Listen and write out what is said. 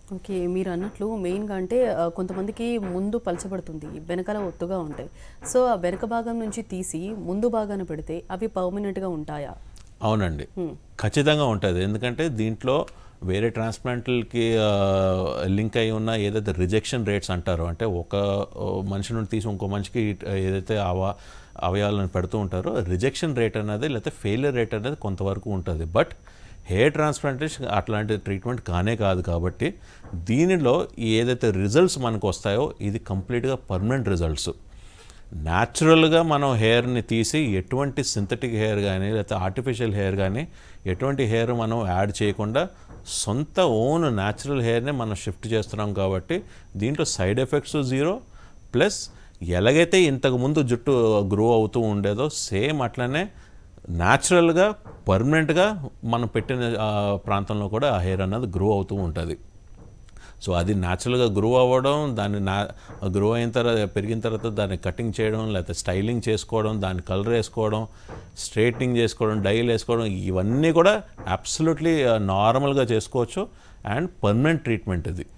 okay మీరు అన్నట్లు మెయిన్గా అంటే ఆ, కొంతమందికి ముందు పలచబడుతుంది వెనకాల ఒత్తుగా ఉంటాయి సో ఆ వెనక భాగం నుంచి తీసి ముందు భాగాన పెడితే అవి పర్మనెంట్గా ఉంటాయా అవునండి ఖచ్చితంగా ఉంటుంది ఎందుకంటే దీంట్లో వేరే ట్రాన్స్ప్లాంట్లకి లింక్ అయి ఉన్న ఏదైతే రిజెక్షన్ రేట్స్ అంటారో అంటే ఒక ఆ, మనిషి నుండి తీసి ఇంకో మనిషికి ఏదైతే అవ అవయవాలను పెడుతూ ఉంటారో రిజెక్షన్ రేట్ అనేది లేకపోతే ఫెయిలియర్ రేట్ అనేది కొంతవరకు ఉంటుంది బట్ హెయిర్ ట్రాన్స్ప్లాంటేషన్ అట్లాంటి ట్రీట్మెంట్ కానే కాదు కాబట్టి దీనిలో ఈ ఏదైతే రిజల్ట్స్ మనకు వస్తాయో ఇది కంప్లీట్గా పర్మనెంట్ రిజల్ట్స్ న్యాచురల్గా మనం హెయిర్ని తీసి ఎటువంటి సింథటిక్ హెయిర్ కానీ లేకపోతే ఆర్టిఫిషియల్ హెయిర్ కానీ ఎటువంటి హెయిర్ మనం యాడ్ చేయకుండా సొంత ఓన్ న్యాచురల్ హెయిర్ని మనం షిఫ్ట్ చేస్తున్నాం కాబట్టి దీంట్లో సైడ్ ఎఫెక్ట్స్ జీరో ప్లస్ ఎలాగైతే ఇంతకుముందు జుట్టు గ్రో అవుతూ ఉండేదో సేమ్ అట్లనే న్యాచురల్గా పర్మనెంట్గా మనం పెట్టిన ఆ, ప్రాంతంలో కూడా ఆ హెయిర్ అన్నది గ్రో అవుతూ ఉంటుంది సో అది న్యాచురల్గా గ్రో అవ్వడం దాన్ని నా గ్రో అయిన తర్వాత పెరిగిన తర్వాత దాన్ని కటింగ్ చేయడం లేకపోతే స్టైలింగ్ చేసుకోవడం దాన్ని కలర్ వేసుకోవడం స్ట్రైట్నింగ్ చేసుకోవడం డైల్ వేసుకోవడం ఇవన్నీ కూడా అబ్సల్యూట్లీ నార్మల్గా చేసుకోవచ్చు అండ్ పర్మనెంట్ ట్రీట్మెంట్ ఇది